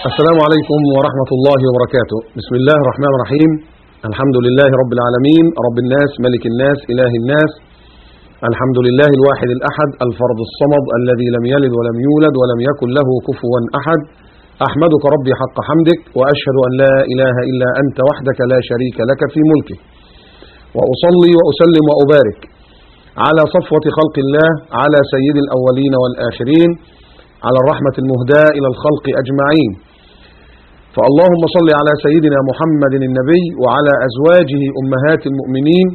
السلام عليكم ورحمة الله وبركاته بسم الله الرحمن الرحيم الحمد لله رب العالمين رب الناس ملك الناس إله الناس الحمد لله الواحد الأحد الفرد الصمد الذي لم يلد ولم يولد ولم يكن له كفوا أحد أحمدك ربي حق حمدك وأشهد أن لا إله إلا أنت وحدك لا شريك لك في ملكك وأصلي وأسلم وأبارك على صفوة خلق الله على سيد الأولين والآخرين على الرحمة المهداة إلى الخلق أجمعين فاللهم صل على سيدنا محمد النبي وعلى أزواجه أمهات المؤمنين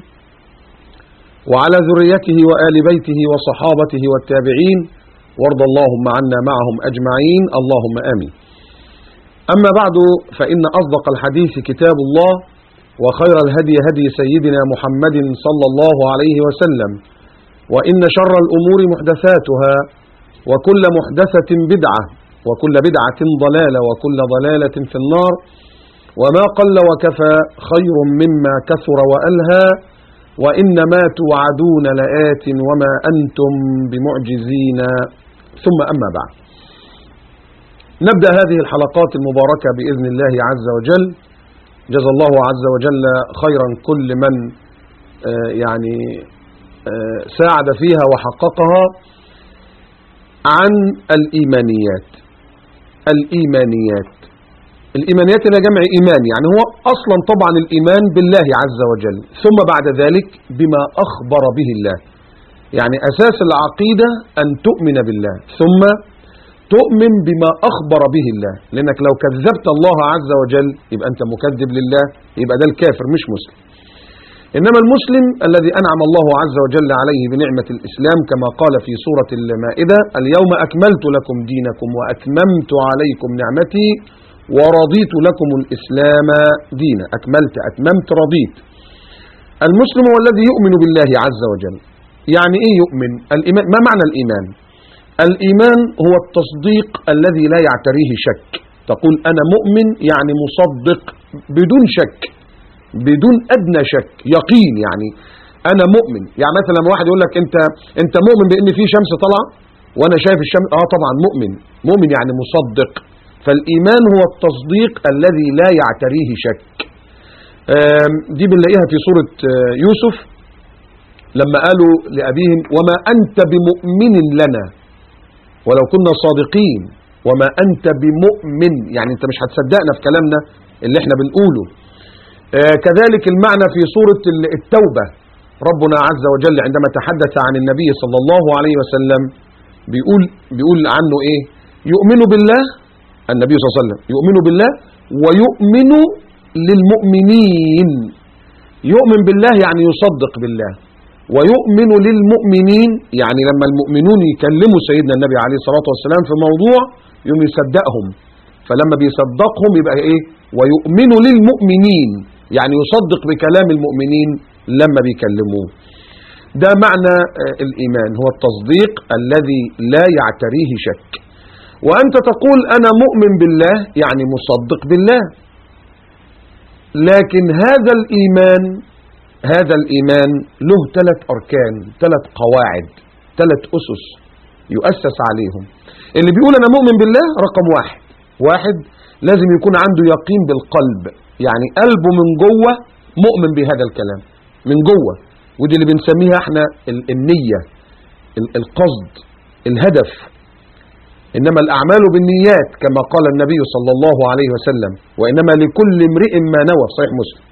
وعلى ذريته وآل بيته وصحابته والتابعين وارض اللهم عنا معهم أجمعين اللهم آمين أما بعد فإن أصدق الحديث كتاب الله وخير الهدي هدي سيدنا محمد صلى الله عليه وسلم وإن شر الأمور محدثاتها وكل محدثة بدعة وكل بدعة ضلالة وكل ضلالة في النار وما قل وكفى خير مما كثر وألهى وإنما توعدون لآت وما أنتم بمعجزين ثم أما بعد نبدأ هذه الحلقات المباركة بإذن الله عز وجل جزا الله عز وجل خيرا كل من يعني ساعد فيها وحققها عن الإيمانيات الإيمانيات الإيمانيات هي جمع إيمان يعني هو أصلا طبعا الإيمان بالله عز وجل ثم بعد ذلك بما أخبر به الله يعني أساس العقيدة أن تؤمن بالله ثم تؤمن بما أخبر به الله لأنك لو كذبت الله عز وجل يبقى أنت مكذب لله يبقى ده الكافر مش مسلم إنما المسلم الذي أنعم الله عز وجل عليه بنعمة الإسلام كما قال في سورة المائدة اليوم أكملت لكم دينكم وأتممت عليكم نعمتي ورضيت لكم الإسلام دينا أكملت أتممت رضيت المسلم هو الذي يؤمن بالله عز وجل يعني إيه يؤمن الإيمان ما معنى الإيمان الإيمان هو التصديق الذي لا يعتريه شك تقول أنا مؤمن يعني مصدق بدون شك بدون أدنى شك يقين يعني أنا مؤمن يعني مثلا لما واحد يقول لك أنت أنت مؤمن بأن في شمس طالعة وأنا شايف الشمس آه طبعا مؤمن مؤمن يعني مصدق فالإيمان هو التصديق الذي لا يعتريه شك دي بنلاقيها في سورة يوسف لما قالوا لأبيهم وما أنت بمؤمن لنا ولو كنا صادقين وما أنت بمؤمن يعني أنت مش هتصدقنا في كلامنا اللي احنا بنقوله كذلك المعنى في سورة التوبة ربنا عز وجل عندما تحدث عن النبي صلى الله عليه وسلم بيقول, بيقول عنه ايه يؤمن بالله النبي صلى الله عليه وسلم يؤمن بالله ويؤمن للمؤمنين يؤمن بالله يعني يصدق بالله ويؤمن للمؤمنين يعني لما المؤمنون يكلموا سيدنا النبي عليه الصلاة والسلام في موضوع يوم يصدقهم فلما بيصدقهم يبقى ايه ويؤمن للمؤمنين يعني يصدق بكلام المؤمنين لما بيكلموه ده معنى الإيمان هو التصديق الذي لا يعتريه شك وأنت تقول أنا مؤمن بالله يعني مصدق بالله لكن هذا الإيمان هذا الإيمان له ثلاث أركان ثلاث قواعد ثلاث أسس يؤسس عليهم اللي بيقول أنا مؤمن بالله رقم واحد واحد لازم يكون عنده يقين بالقلب يعني قلبه من جوه مؤمن بهذا الكلام من جوه ودي اللي بنسميها احنا النية القصد الهدف إنما الأعمال بالنيات كما قال النبي صلى الله عليه وسلم وإنما لكل امرئ ما نوى صحيح مسلم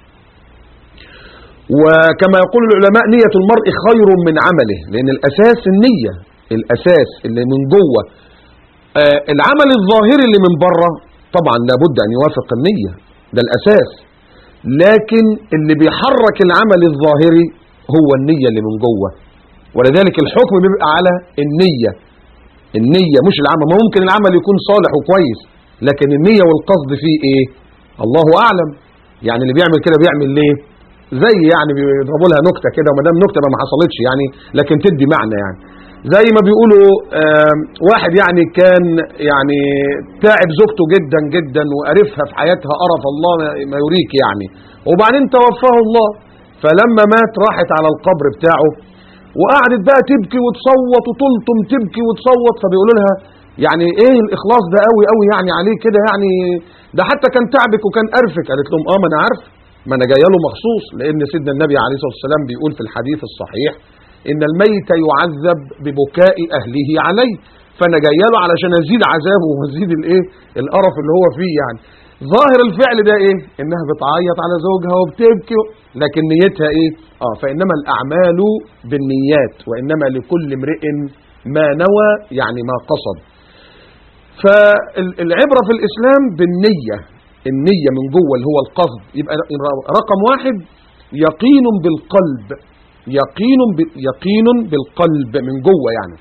وكما يقول العلماء نية المرء خير من عمله لأن الأساس النية الأساس اللي من جوه آه العمل الظاهري اللي من بره طبعا لابد أن يوافق النية ده الأساس لكن اللي بيحرك العمل الظاهري هو النية اللي من جوه ولذلك الحكم بيبقى على النية النية مش العمل ما ممكن العمل يكون صالح وكويس لكن النية والقصد فيه ايه الله أعلم يعني اللي بيعمل كده بيعمل ليه زي يعني بيضربوا لها نكتة كده وما دام نكتة ما حصلتش يعني لكن تدي معنى يعني زي ما بيقولوا واحد يعني كان يعني تعب زوجته جدا جدا وقرفها في حياتها قرف الله ما يريك يعني وبعدين توفاه الله فلما مات راحت على القبر بتاعه وقعدت بقى تبكي وتصوت وتلطم تبكي وتصوت فبيقولوا لها يعني ايه الاخلاص ده قوي قوي يعني عليه كده يعني ده حتى كان تعبك وكان قرفك قالت لهم اه ما انا عارف ما انا جايه له مخصوص لان سيدنا النبي عليه الصلاه والسلام بيقول في الحديث الصحيح ان الميت يعذب ببكاء اهله عليه فانا جايه له علشان ازيد عذابه وازيد الايه القرف اللي هو فيه يعني ظاهر الفعل ده ايه انها بتعيط على زوجها وبتبكي لكن نيتها ايه اه فانما الاعمال بالنيات وانما لكل امرئ ما نوى يعني ما قصد فالعبرة في الإسلام بالنية النية من جوه اللي هو القصد يبقى رقم واحد يقين بالقلب يقين يقين بالقلب من جوه يعني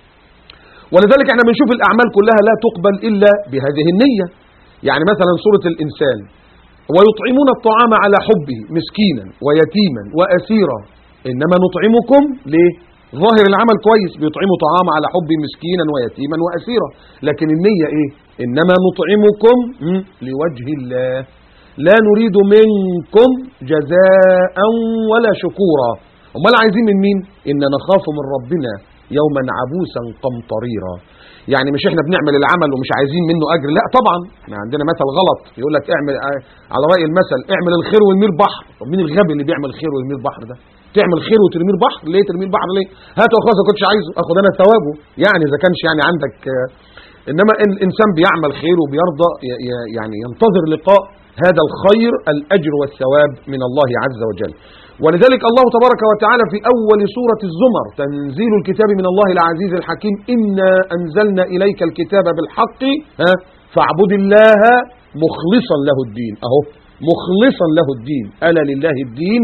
ولذلك احنا بنشوف الأعمال كلها لا تقبل إلا بهذه النية يعني مثلا سورة الإنسان ويطعمون الطعام على حبه مسكينا ويتيما وأسيرا إنما نطعمكم ليه ظاهر العمل كويس بيطعموا طعام على حب مسكينا ويتيما وأسيرا لكن النية ايه إنما نطعمكم لوجه الله لا نريد منكم جزاء ولا شكورا امال عايزين من مين إن نخاف من ربنا يوما عبوسا قمطريرا يعني مش احنا بنعمل العمل ومش عايزين منه اجر لا طبعا احنا عندنا مثل غلط يقول لك اعمل على راي المثل اعمل الخير وارميه البحر طب مين الغبي اللي بيعمل خير ويرميه البحر ده تعمل خير وترميه البحر ليه ترميه البحر ليه هاته خلاص ما كنتش عايزه اخد انا ثوابه يعني اذا كانش يعني عندك انما الانسان بيعمل خير وبيرضى يعني ينتظر لقاء هذا الخير الاجر والثواب من الله عز وجل ولذلك الله تبارك وتعالى في أول سورة الزمر تنزيل الكتاب من الله العزيز الحكيم إنا أنزلنا إليك الكتاب بالحق ها فاعبد الله مخلصا له الدين أهو مخلصا له الدين ألا لله الدين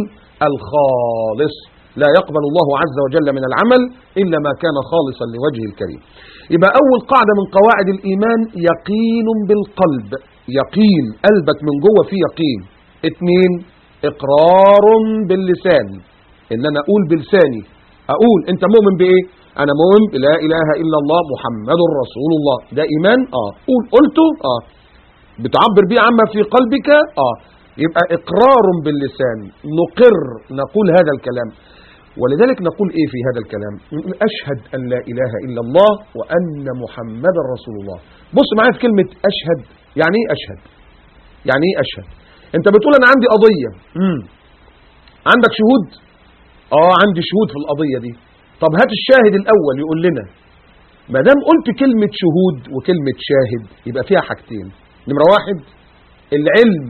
الخالص لا يقبل الله عز وجل من العمل إلا ما كان خالصا لوجه الكريم يبقى أول قاعدة من قواعد الإيمان يقين بالقلب يقين قلبك من جوه فيه يقين اثنين اقرار باللسان ان انا اقول بلساني اقول انت مؤمن بايه انا مؤمن بلا اله الا الله محمد رسول الله ده ايمان اه قول قلته اه بتعبر بيه عما في قلبك اه يبقى اقرار باللسان نقر نقول هذا الكلام ولذلك نقول ايه في هذا الكلام اشهد ان لا اله الا الله وان محمد رسول الله بص معايا في كلمه اشهد يعني ايه اشهد يعني ايه اشهد انت بتقول انا عندي قضية مم. عندك شهود اه عندي شهود في القضية دي طب هات الشاهد الاول يقول لنا ما دام قلت كلمة شهود وكلمة شاهد يبقى فيها حاجتين نمرة واحد العلم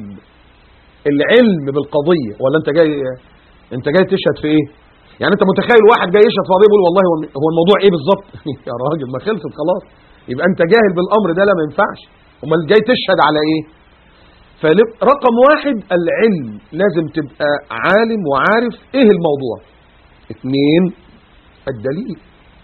العلم بالقضية ولا انت جاي انت جاي تشهد في ايه يعني انت متخيل واحد جاي يشهد في قضية بيقول والله هو الموضوع ايه بالظبط يا راجل ما خلصت خلاص يبقى انت جاهل بالامر ده لا ما ينفعش امال جاي تشهد على ايه فرقم واحد العلم لازم تبقى عالم وعارف ايه الموضوع اثنين الدليل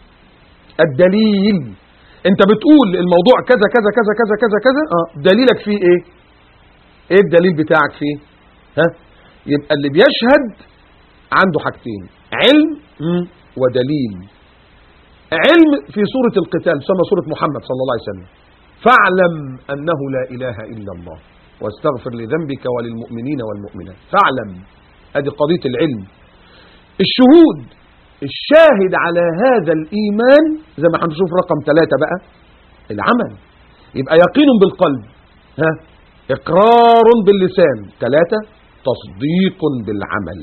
الدليل انت بتقول الموضوع كذا كذا كذا كذا كذا كذا اه دليلك فيه ايه ايه الدليل بتاعك فيه ها يبقى اللي بيشهد عنده حاجتين علم ودليل علم في سورة القتال سمى سورة محمد صلى الله عليه وسلم فاعلم أنه لا إله إلا الله واستغفر لذنبك وللمؤمنين والمؤمنات فاعلم هذه قضية العلم الشهود الشاهد على هذا الإيمان زي ما هنشوف رقم ثلاثة بقى العمل يبقى يقين بالقلب ها إقرار باللسان ثلاثة تصديق بالعمل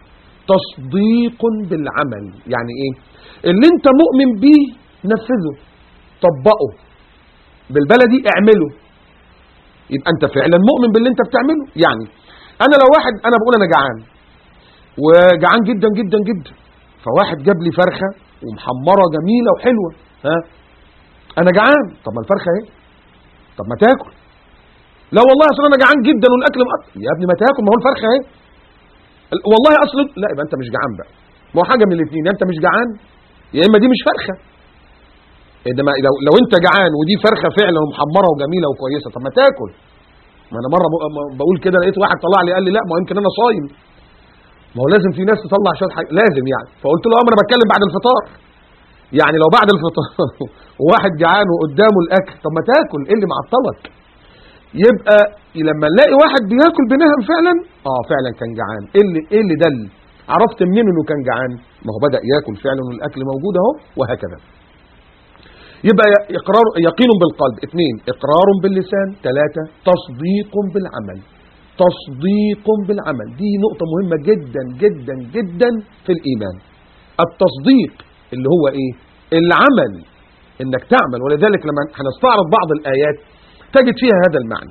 تصديق بالعمل يعني ايه اللي انت مؤمن بيه نفذه طبقه بالبلدي اعمله يبقى انت فعلا مؤمن باللي انت بتعمله يعني انا لو واحد انا بقول انا جعان وجعان جدا جدا جدا فواحد جاب لي فرخه ومحمره جميله وحلوه ها انا جعان طب ما الفرخه اهي طب ما تاكل لا والله اصل انا جعان جدا والاكل مقطع يا ابني ما تاكل ما هو الفرخه اهي والله اصل لا يبقى انت مش جعان بقى ما هو حاجه من الاثنين يا انت مش جعان يا اما دي مش فرخه انما لو لو انت جعان ودي فرخه فعلا ومحمره وجميله وكويسه طب ما تاكل ما انا مره بقول كده لقيت واحد طلع لي قال لي لا ما يمكن انا صايم ما هو لازم في ناس تطلع شويه حاجه لازم يعني فقلت له اه ما انا بتكلم بعد الفطار يعني لو بعد الفطار وواحد جعان وقدامه الاكل طب ما تاكل ايه اللي معطلك يبقى لما نلاقي واحد بياكل بنهم فعلا اه فعلا كان جعان ايه اللي ايه اللي دل عرفت منين انه كان جعان ما هو بدا ياكل فعلا والاكل موجود اهو وهكذا يبقى إقرار يقين بالقلب اثنين إقرار باللسان ثلاثة تصديق بالعمل تصديق بالعمل دي نقطة مهمة جدا جدا جدا في الإيمان التصديق اللي هو إيه العمل إنك تعمل ولذلك لما هنستعرض بعض الآيات تجد فيها هذا المعنى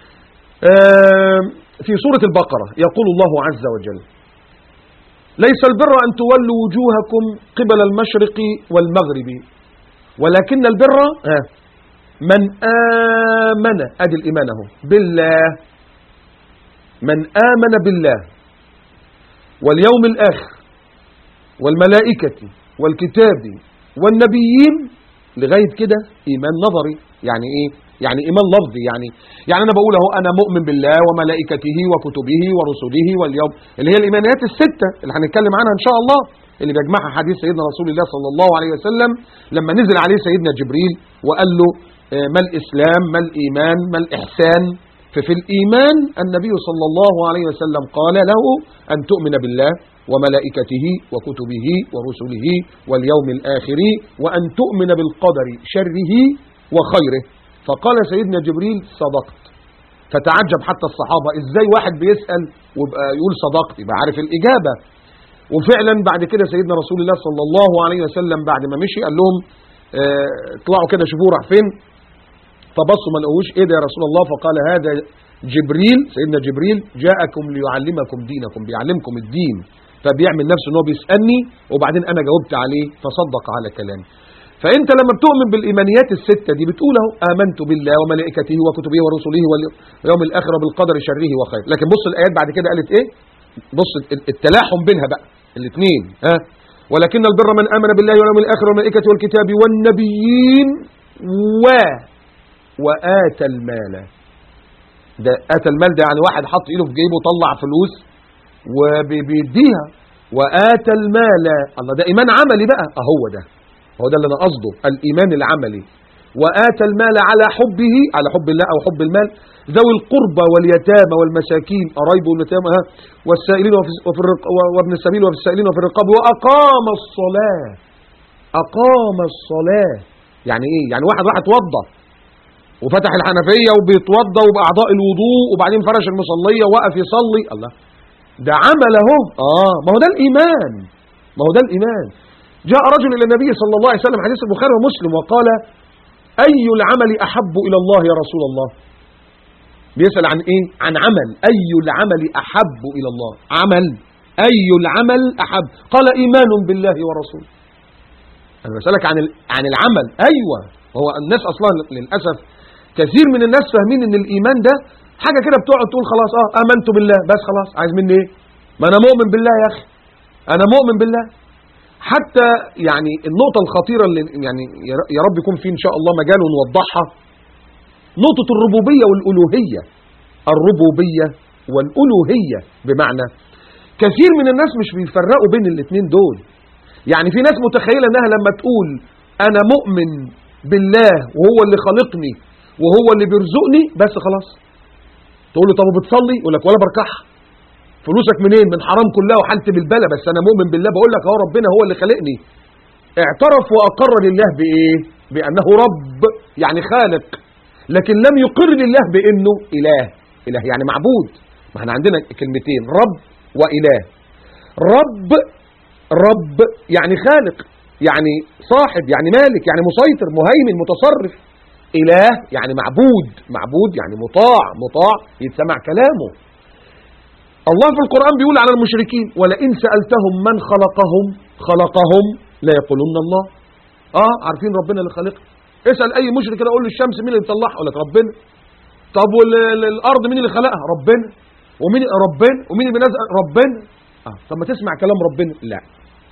آم، في سورة البقرة يقول الله عز وجل ليس البر أن تولوا وجوهكم قبل المشرق والمغرب ولكن البر آه، من آمن أدي الإيمان اهو بالله من آمن بالله واليوم الآخر والملائكة والكتاب والنبيين لغاية كده إيمان نظري يعني إيه؟ يعني إيمان لفظي يعني يعني أنا بقول أهو أنا مؤمن بالله وملائكته وكتبه ورسله واليوم اللي هي الإيمانيات الستة اللي هنتكلم عنها إن شاء الله اللي بيجمعها حديث سيدنا رسول الله صلى الله عليه وسلم لما نزل عليه سيدنا جبريل وقال له آه، ما الإسلام ما الإيمان ما الإحسان ففي الإيمان النبي صلى الله عليه وسلم قال له أن تؤمن بالله وملائكته وكتبه ورسله واليوم الآخر وأن تؤمن بالقدر شره وخيره فقال سيدنا جبريل صدقت فتعجب حتى الصحابة ازاي واحد بيسأل ويبقى يقول صدقت يبقى عارف الإجابة وفعلا بعد كده سيدنا رسول الله صلى الله عليه وسلم بعد ما مشي قال لهم اه اطلعوا كده شوفوا راح فين فبصوا ما لقوش ايه ده يا رسول الله فقال هذا جبريل سيدنا جبريل جاءكم ليعلمكم دينكم بيعلمكم الدين فبيعمل نفسه ان هو بيسالني وبعدين انا جاوبت عليه فصدق على كلامي فانت لما بتؤمن بالايمانيات السته دي بتقول اهو امنت بالله وملائكته وكتبه ورسله واليوم الاخر بالقدر شره وخيره لكن بص الايات بعد كده قالت ايه بص التلاحم بينها بقى الاثنين ها ولكن البر من امن بالله واليوم الاخر والملائكه والكتاب والنبيين و وآتى المال ده آتى المال ده يعني واحد حط ايده في جيبه وطلع فلوس وبيديها وآتى المال الله ده إيمان عملي بقى أهو ده هو ده اللي أنا قصده الإيمان العملي وآتى المال على حبه على حب الله أو حب المال ذوي القربى واليتامى والمساكين قرايب واليتامى ها والسائلين وفي وفي الرق وابن السبيل وفي السائلين وفي الرقاب وأقام الصلاة أقام الصلاة يعني إيه؟ يعني واحد راح اتوضى وفتح الحنفية وبيتوضى وبأعضاء الوضوء وبعدين فرش المصلية وقف يصلي الله ده عمل اهو اه ما هو ده الإيمان ما هو ده الإيمان جاء رجل إلى النبي صلى الله عليه وسلم حديث البخاري ومسلم وقال أي العمل أحب إلى الله يا رسول الله بيسأل عن إيه عن عمل أي العمل أحب إلى الله عمل أي العمل أحب قال إيمان بالله ورسوله أنا بسألك عن عن العمل أيوة هو الناس أصلا للأسف كثير من الناس فاهمين ان الايمان ده حاجه كده بتقعد تقول خلاص اه امنت بالله بس خلاص عايز مني ايه ما انا مؤمن بالله يا اخي انا مؤمن بالله حتى يعني النقطه الخطيره اللي يعني يا رب يكون في ان شاء الله مجال ونوضحها نقطه الربوبيه والالوهيه الربوبيه والالوهيه بمعنى كثير من الناس مش بيفرقوا بين الاثنين دول يعني في ناس متخيله انها لما تقول انا مؤمن بالله وهو اللي خلقني وهو اللي بيرزقني بس خلاص تقول له طب بتصلي يقول لك ولا بركعها فلوسك منين من حرام كلها وحالت بالبلا بس انا مؤمن بالله بقول لك اهو ربنا هو اللي خلقني اعترف واقر لله بايه بانه رب يعني خالق لكن لم يقر لله بانه اله اله يعني معبود ما احنا عندنا كلمتين رب واله رب رب يعني خالق يعني صاحب يعني مالك يعني مسيطر مهيمن متصرف إله يعني معبود معبود يعني مطاع مطاع يتسمع كلامه الله في القرآن بيقول على المشركين ولئن سألتهم من خلقهم خلقهم لا يقولون الله اه عارفين ربنا اللي خلقه اسأل أي مشرك كده قول له الشمس مين اللي بيطلعها يقول لك ربنا طب والأرض مين اللي خلقها ربنا ومين ربنا ومين اللي بينزل ربنا اه طب ما تسمع كلام ربنا لا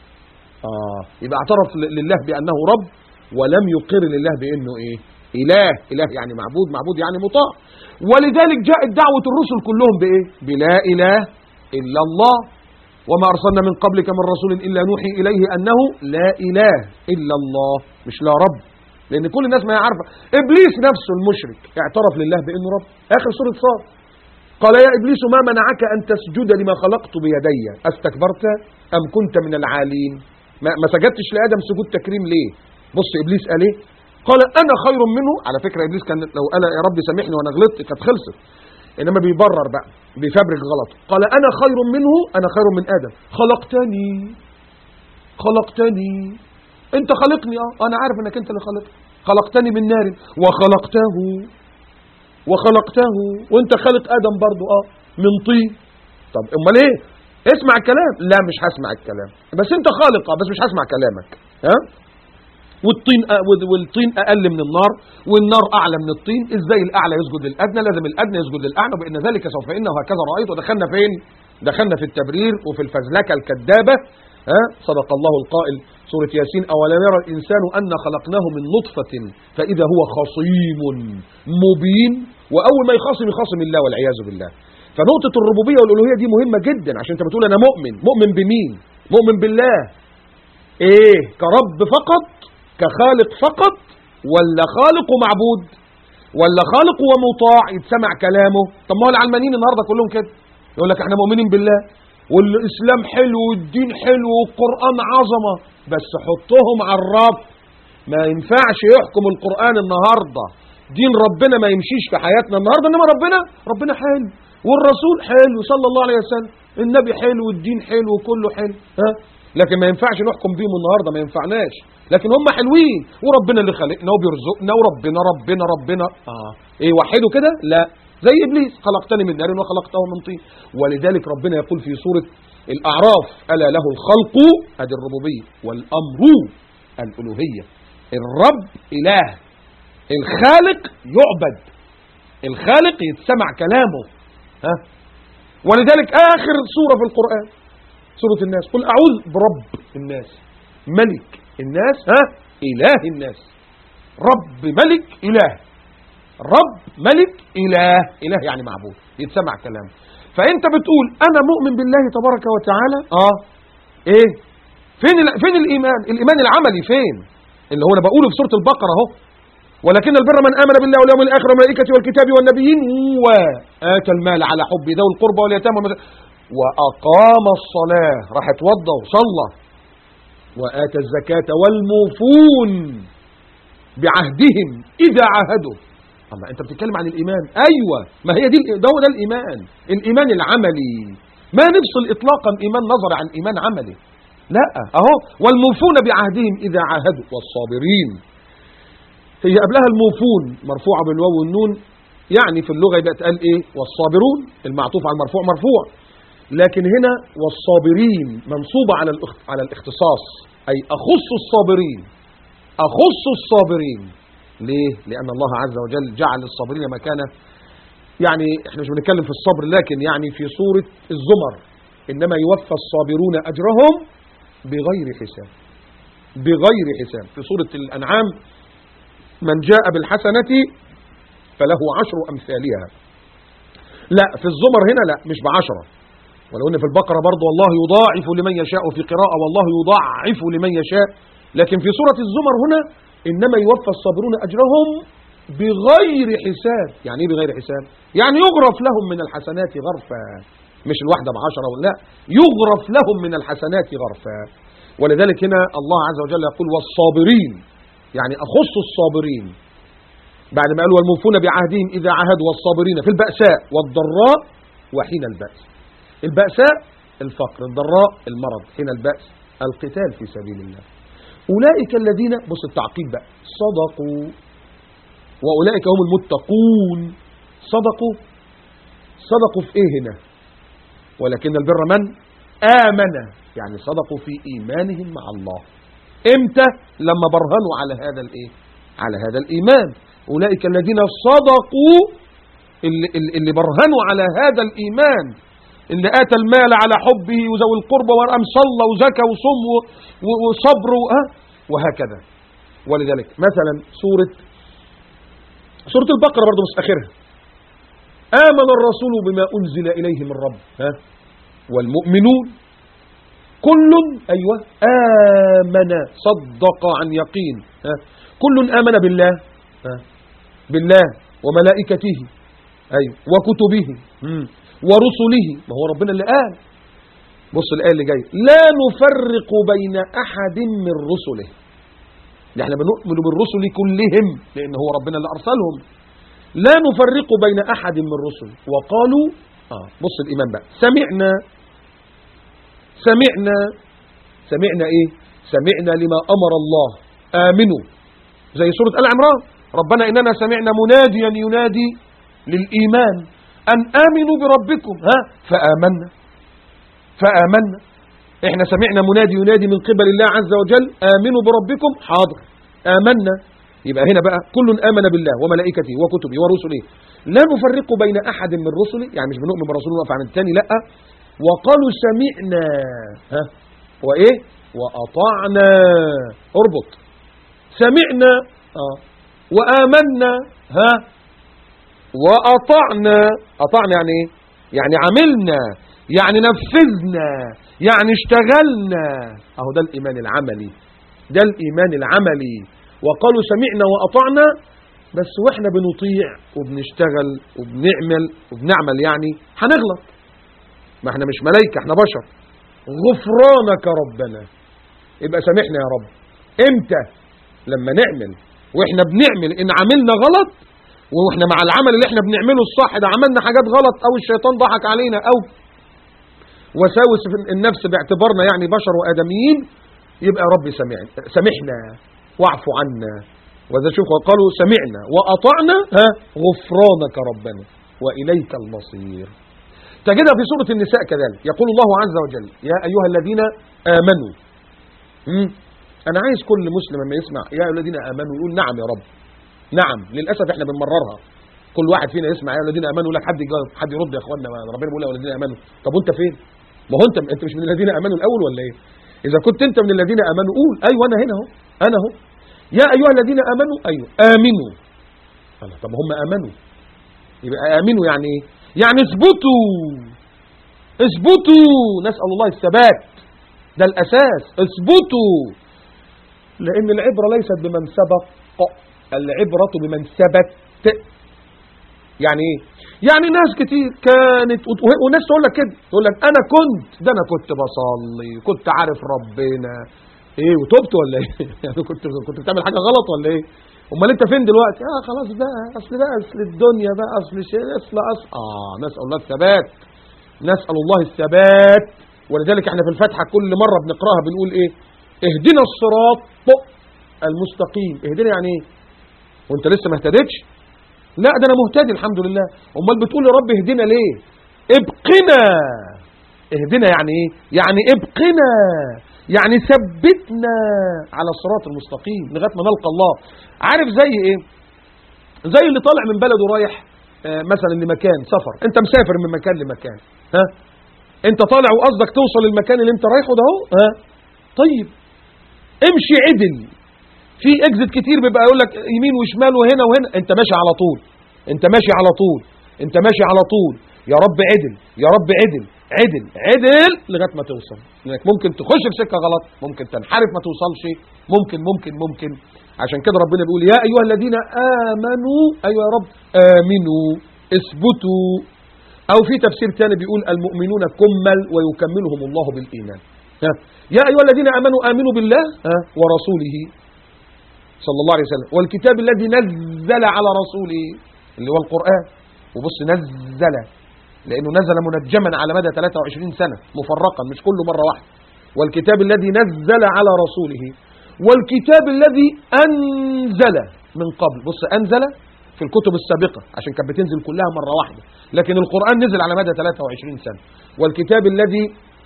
اه يبقى اعترف لله بأنه رب ولم يقر لله بأنه ايه إله إله يعني معبود معبود يعني مطاع ولذلك جاءت دعوة الرسل كلهم بإيه بلا إله إلا الله وما أرسلنا من قبلك من رسول إلا نوحي إليه أنه لا إله إلا الله مش لا رب لأن كل الناس ما يعرف إبليس نفسه المشرك اعترف لله بأنه رب آخر سورة صاد قال يا إبليس ما منعك أن تسجد لما خلقت بيدي أستكبرت أم كنت من العالين ما, ما سجدتش لآدم سجود تكريم ليه بص إبليس قال إيه قال انا خير منه على فكره ابليس كان لو قال يا رب سامحني وانا غلطت كانت خلصت انما بيبرر بقى بيفبرك غلط قال انا خير منه انا خير من ادم خلقتني خلقتني انت خلقني اه انا عارف انك انت اللي خلقني خلقتني من نار وخلقته وخلقته وانت خلق ادم برضو اه من طين طب امال ايه اسمع الكلام لا مش هسمع الكلام بس انت خالق اه بس مش هسمع كلامك ها والطين أ- وال- والطين اقل من النار والنار اعلى من الطين ازاي الاعلى يسجد للادنى لازم الادنى يسجد للاعلى وبان ذلك سوف انه هكذا رايت ودخلنا فين دخلنا في التبرير وفي الفزلكه الكذابه ها صدق الله القائل سوره ياسين اولم يرى الانسان ان خلقناه من نطفه فاذا هو خصيم مبين واول ما يخاصم يخاصم الله والعياذ بالله فنقطه الربوبيه والالوهيه دي مهمه جدا عشان انت بتقول انا مؤمن مؤمن بمين مؤمن بالله ايه كرب فقط كخالق فقط ولا خالق ومعبود ولا خالق ومطاع يتسمع كلامه طب ما هو العلمانيين النهارده كلهم كده يقول لك احنا مؤمنين بالله والاسلام حلو والدين حلو والقران عظمه بس حطهم على الرف ما ينفعش يحكم القران النهارده دين ربنا ما يمشيش في حياتنا النهارده انما ربنا ربنا حلو والرسول حلو صلى الله عليه وسلم النبي حلو والدين حلو وكله حلو ها لكن ما ينفعش نحكم بيهم النهارده ما ينفعناش لكن هم حلوين وربنا اللي خلقنا وبيرزقنا وربنا ربنا ربنا اه ايه وحدوا كده لا زي ابليس خلقتني من نار وخلقته من طين ولذلك ربنا يقول في سوره الاعراف الا له الخلق ادي الربوبيه والامر الالوهيه الرب اله الخالق يعبد الخالق يتسمع كلامه ها ولذلك اخر سوره في القران سوره الناس قل اعوذ برب الناس ملك الناس ها اله الناس رب ملك اله رب ملك اله اله يعني معبود يتسمع كلامه فانت بتقول انا مؤمن بالله تبارك وتعالى اه ايه فين ال- فين الايمان الايمان العملي فين اللي هو انا بقوله في سوره البقره اهو ولكن البر من امن بالله واليوم الاخر والملائكه والكتاب والنبيين واتى المال على حب ذوي القربى واليتامى والمساكين واقام الصلاه راح اتوضى وصلى واتى الزكاه والموفون بعهدهم اذا عاهدوا الله انت بتتكلم عن الايمان ايوه ما هي دي ده هو ده الايمان الايمان العملي ما نفصل اطلاقا ايمان نظري عن ايمان عملي لا اهو والموفون بعهدهم اذا عاهدوا والصابرين هي قبلها الموفون مرفوعه بالواو والنون يعني في اللغه يبقى تقال ايه والصابرون المعطوف على المرفوع مرفوع لكن هنا والصابرين منصوبه على الاخ- على الاختصاص اي اخص الصابرين اخص الصابرين ليه لان الله عز وجل جعل الصابرين مكانه يعني احنا مش بنتكلم في الصبر لكن يعني في سوره الزمر انما يوفى الصابرون اجرهم بغير حساب بغير حساب في سوره الانعام من جاء بالحسنة فله عشر أمثالها لا في الزمر هنا لا مش بعشرة ولو ان في البقرة برضو والله يضاعف لمن يشاء في قراءة والله يضاعف لمن يشاء لكن في سورة الزمر هنا إنما يوفى الصابرون أجرهم بغير حساب يعني ايه بغير حساب يعني يغرف لهم من الحسنات غرفا مش الواحدة بعشرة لا يغرف لهم من الحسنات غرفا ولذلك هنا الله عز وجل يقول والصابرين يعني أخص الصابرين بعد ما قال والموفون بعهدهم إذا عاهدوا والصابرين في البأساء والضراء وحين البأس البأساء الفقر الضراء المرض حين البأس القتال في سبيل الله أولئك الذين بص التعقيب بقى صدقوا وأولئك هم المتقون صدقوا صدقوا في إيه هنا ولكن البر من آمن يعني صدقوا في إيمانهم مع الله امتى لما برهنوا على هذا الايه على هذا الايمان اولئك الذين صدقوا اللي, اللي برهنوا على هذا الايمان اللي اتى المال على حبه وذوي القربى وقام صلى وزكى وصم و- و- وصبر و- ها وهكذا ولذلك مثلا سوره سوره البقره برضه مش اخرها امن الرسول بما انزل اليه من رب ها والمؤمنون كل أيوة آمن صدق عن يقين ها كل آمن بالله ها بالله وملائكته أيوة وكتبه مم. ورسله ما هو ربنا اللي قال بص الآية اللي جاية لا نفرق بين أحد من رسله احنا بنؤمن بالرسل كلهم لأن هو ربنا اللي أرسلهم لا نفرق بين أحد من الرسل وقالوا آه بص الإيمان بقى سمعنا سمعنا سمعنا إيه سمعنا لما أمر الله آمنوا زي سورة آل عمران ربنا إننا سمعنا مناديا ينادي للإيمان أن آمنوا بربكم ها فآمنا فآمنا احنا سمعنا منادي ينادي من قبل الله عز وجل آمنوا بربكم حاضر آمنا يبقى هنا بقى كل آمن بالله وملائكته وكتبه ورسله لا نفرق بين أحد من رسله يعني مش بنؤمن برسول ونقف عن الثاني لا وقالوا سمعنا ها وإيه وأطعنا اربط سمعنا آه وآمنا ها وأطعنا أطعنا يعني إيه يعني عملنا يعني نفذنا يعني اشتغلنا اهو ده الإيمان العملي ده الإيمان العملي وقالوا سمعنا وأطعنا بس واحنا بنطيع وبنشتغل وبنعمل وبنعمل يعني هنغلط ما احنا مش ملايكة احنا بشر غفرانك ربنا يبقى سامحنا يا رب امتى لما نعمل واحنا بنعمل ان عملنا غلط واحنا مع العمل اللي احنا بنعمله الصح ده عملنا حاجات غلط او الشيطان ضحك علينا او وساوس في النفس باعتبارنا يعني بشر وآدميين يبقى يا رب سمعنا سامحنا واعف عنا وذا شوف قالوا سمعنا وأطعنا ها غفرانك ربنا وإليك المصير تجدها في سورة النساء كذلك يقول الله عز وجل يا أيها الذين آمنوا مم. أنا عايز كل مسلم لما يسمع يا أيها الذين آمنوا يقول نعم يا رب نعم للأسف احنا بنمررها كل واحد فينا يسمع يا الذين امنوا لك حد يجاوب حد يرد يا اخوانا ربنا بيقول يا الذين امنوا طب وانت فين ما هو انت انت مش من الذين امنوا الاول ولا ايه اذا كنت انت من الذين امنوا قول ايوه انا هنا اهو انا اهو يا ايها الذين امنوا ايوه امنوا الله طب هم امنوا يبقى امنوا يعني ايه يعني اثبتوا اثبتوا نسال الله الثبات ده الاساس اثبتوا لان العبره ليست بمن سبق العبره بمن ثبت يعني ايه يعني ناس كتير كانت وناس تقول لك كده تقول لك انا كنت ده انا كنت بصلي كنت عارف ربنا ايه وتوبت ولا ايه يعني كنت كنت بتعمل حاجه غلط ولا ايه امال انت فين دلوقتي اه خلاص بقى اصل بقى اصل الدنيا بقى اصل شيء اصل اصل اه نسال الله الثبات نسال الله الثبات ولذلك احنا في الفاتحه كل مره بنقراها بنقول ايه اهدنا الصراط المستقيم اهدنا يعني ايه وانت لسه ما اهتدتش لا ده انا مهتدي الحمد لله امال بتقول يا رب اهدنا ليه ابقنا اهدنا يعني ايه يعني ابقنا يعني ثبتنا على الصراط المستقيم لغايه ما نلقى الله عارف زي ايه زي اللي طالع من بلده رايح آه مثلا لمكان سفر انت مسافر من مكان لمكان ها انت طالع وقصدك توصل للمكان اللي انت رايحه ده اهو ها طيب امشي عدل في اكزit كتير بيبقى يقول لك يمين وشمال وهنا وهنا انت ماشي على طول انت ماشي على طول انت ماشي على طول يا رب عدل يا رب عدل عدل عدل لغايه ما توصل لانك ممكن تخش في سكه غلط ممكن تنحرف ما توصلش ممكن ممكن ممكن عشان كده ربنا بيقول يا ايها الذين امنوا ايوه يا رب امنوا اثبتوا او في تفسير ثاني بيقول المؤمنون كمل ويكملهم الله بالايمان ها. يا ايها الذين امنوا امنوا بالله ها ورسوله صلى الله عليه وسلم والكتاب الذي نزل على رسوله اللي هو القرآن وبص نزل لأنه نزل منجما على مدى 23 سنة مفرقا مش كله مرة واحدة والكتاب الذي نزل على رسوله والكتاب الذي أنزل من قبل بص أنزل في الكتب السابقة عشان كانت بتنزل كلها مرة واحدة لكن القرآن نزل على مدى 23 سنة والكتاب الذي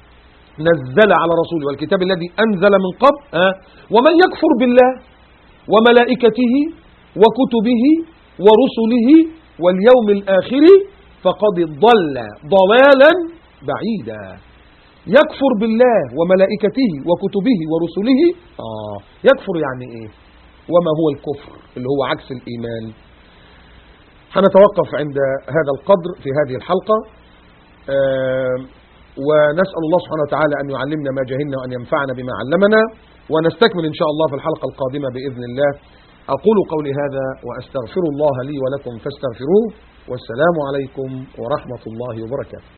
نزل على رسوله والكتاب الذي أنزل من قبل آه ومن يكفر بالله وملائكته وكتبه ورسله واليوم الآخر فقد ضل ضلالا بعيدا يكفر بالله وملائكته وكتبه ورسله آه يكفر يعني إيه وما هو الكفر اللي هو عكس الإيمان هنتوقف عند هذا القدر في هذه الحلقة آه ونسأل الله سبحانه وتعالى أن يعلمنا ما جهلنا وأن ينفعنا بما علمنا ونستكمل إن شاء الله في الحلقة القادمة بإذن الله أقول قولي هذا وأستغفر الله لي ولكم فاستغفروه والسلام عليكم ورحمة الله وبركاته